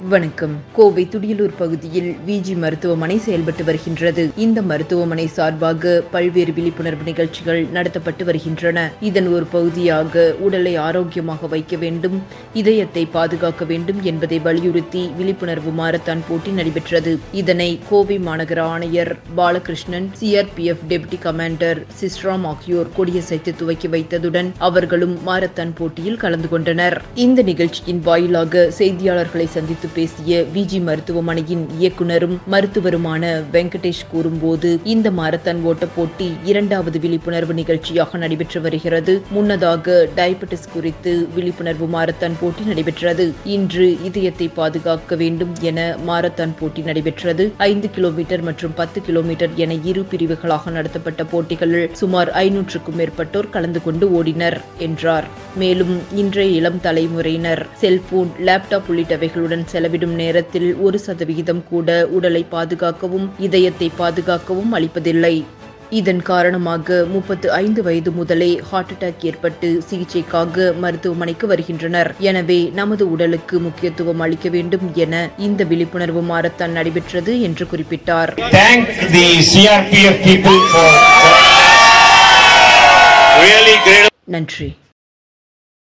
வணக்கம் கோவை துடியலூர் பகுதியில் விஜி மருத்துவமனை செயல்பட்டு வருகின்றது இந்த மருத்துவமனை சார்பாக பல்வேறு விழிப்புணர்வு நிகழ்ச்சிகள் நடத்தப்பட்டு வருகின்றன இதன் ஒரு பகுதியாக உடலை ஆரோக்கியமாக வைக்க வேண்டும் இதயத்தை பாதுகாக்க வேண்டும் என்பதை வலியுறுத்தி விழிப்புணர்வு மாரத்தான் போட்டி நடைபெற்றது இதனை கோவை மாநகர ஆணையர் Balakrishnan CRPF deputy commander Sisram ஆகியோர் கொடியசைத்து துவக்கி வைத்ததுடன் அவர்களும் மாரத்தான் போட்டியில் கலந்து கொண்டனர் இந்த நிகழ்ச்சியின் வாயிலாக செய்தியாளர்களை சந்தித்து பேசிய விஜி மருத்துவமனையின் இயக்குனரும் மருத்துவருமான வெங்கடேஷ் கூறும்போது இந்த மாரத்தான் ஓட்ட போட்டி இரண்டாவது விழிப்புணர்வு நிகழ்ச்சியாக நடைபெற்று வருகிறது முன்னதாக டயபெட்டிஸ் குறித்து விழிப்புணர்வு மாரத்தான் போட்டி நடைபெற்றது இன்று இதயத்தை பாதுகாக்க வேண்டும் என மாரத்தான் போட்டி நடைபெற்றது ஐந்து கிலோமீட்டர் மற்றும் பத்து கிலோமீட்டர் என இரு பிரிவுகளாக நடத்தப்பட்ட போட்டிகளில் சுமார் ஐநூற்றுக்கும் மேற்பட்டோர் கலந்து கொண்டு ஓடினர் என்றார் மேலும் இன்றைய இளம் தலைமுறையினர் செல்போன் லேப்டாப் உள்ளிட்டவைகளுடன் செலவிடும் நேரத்தில் ஒரு சதவிகிதம் கூட உடலை பாதுகாக்கவும் இதயத்தை பாதுகாக்கவும் அளிப்பதில்லை இதன் காரணமாக முப்பத்து ஐந்து வயது முதலே ஹார்ட் அட்டாக் ஏற்பட்டு சிகிச்சைக்காக மருத்துவமனைக்கு வருகின்றனர் எனவே நமது உடலுக்கு முக்கியத்துவம் அளிக்க வேண்டும் என இந்த விழிப்புணர்வு மாரத்தான் நடைபெற்றது என்று குறிப்பிட்டார் thank the CRPF people for really great நன்றி